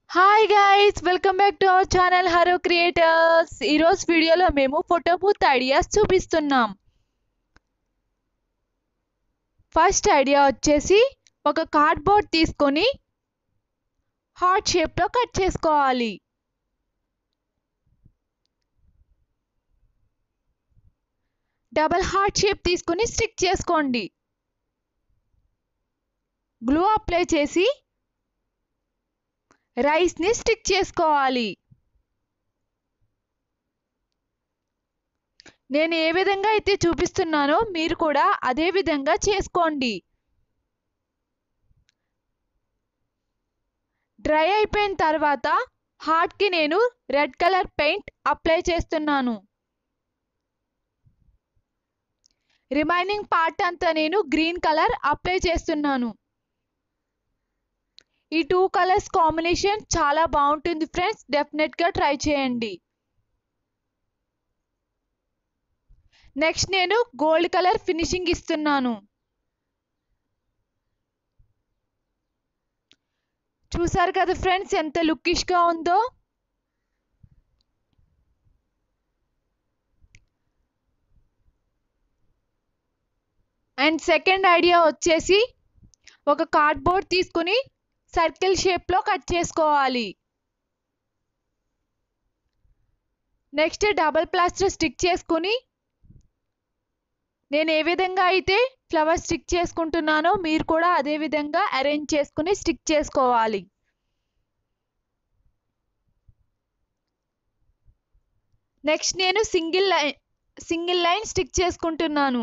hi guys welcome back to our channel హరో creators ఈరోజు వీడియోలో మేము ఫోటో బూత్ ఐడియాస్ చూపిస్తున్నాం ఫస్ట్ ఐడియా వచ్చేసి ఒక కార్డ్బోర్డ్ తీసుకొని హార్ట్ షేప్లో కట్ చేసుకోవాలి డబల్ హార్ట్ షేప్ తీసుకుని స్టిక్ చేసుకోండి గ్లూ అప్లై చేసి రైస్ని స్టిక్ చేసుకోవాలి నేను ఏ విధంగా అయితే చూపిస్తున్నానో మీరు కూడా అదే విధంగా చేసుకోండి డ్రై అయిపోయిన తర్వాత హార్ట్కి నేను రెడ్ కలర్ పెయింట్ అప్లై చేస్తున్నాను రిమైనింగ్ పార్ట్ అంతా నేను గ్రీన్ కలర్ అప్లై చేస్తున్నాను ఈ టూ కలర్స్ కాంబినేషన్ చాలా బాగుంటుంది ఫ్రెండ్స్ డెఫినెట్గా ట్రై చేయండి నెక్స్ట్ నేను గోల్డ్ కలర్ ఫినిషింగ్ ఇస్తున్నాను చూసారు కదా ఫ్రెండ్స్ ఎంత లుకిష్గా ఉందో అండ్ సెకండ్ ఐడియా వచ్చేసి ఒక కార్డ్బోర్డ్ తీసుకుని సర్కిల్ షేప్లో కట్ చేసుకోవాలి నెక్స్ట్ డబల్ ప్లాస్టర్ స్టిక్ చేసుకుని నేను ఏ విధంగా అయితే ఫ్లవర్ స్టిక్ చేసుకుంటున్నానో మీరు కూడా అదే విధంగా అరేంజ్ చేసుకుని స్టిక్ చేసుకోవాలి నెక్స్ట్ నేను single line single line stick చేసుకుంటున్నాను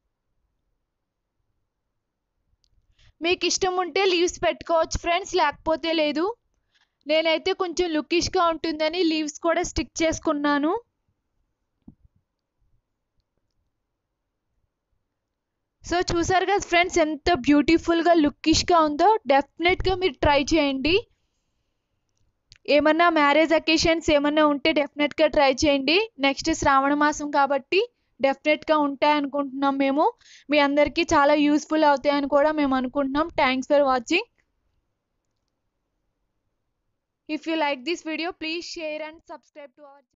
మీకు ఇష్టం ఉంటే లీవ్స్ పెట్టుకోవచ్చు ఫ్రెండ్స్ లేకపోతే లేదు నేనైతే కొంచెం లుకిష్గా ఉంటుందని లీవ్స్ కూడా స్టిక్ చేసుకున్నాను సో చూసారు కదా ఫ్రెండ్స్ ఎంత బ్యూటిఫుల్గా లుకిష్గా ఉందో డెఫినెట్గా మీరు ట్రై చేయండి ఏమన్నా మ్యారేజ్ అకేషన్స్ ఏమన్నా ఉంటే డెఫినెట్గా ట్రై చేయండి నెక్స్ట్ శ్రావణ మాసం కాబట్టి డెఫినెట్గా ఉంటాయి అనుకుంటున్నాం మేము మీ అందరికీ చాలా యూస్ఫుల్ అవుతాయని కూడా మేము అనుకుంటున్నాం thanks for watching if you like this video please share and subscribe to hour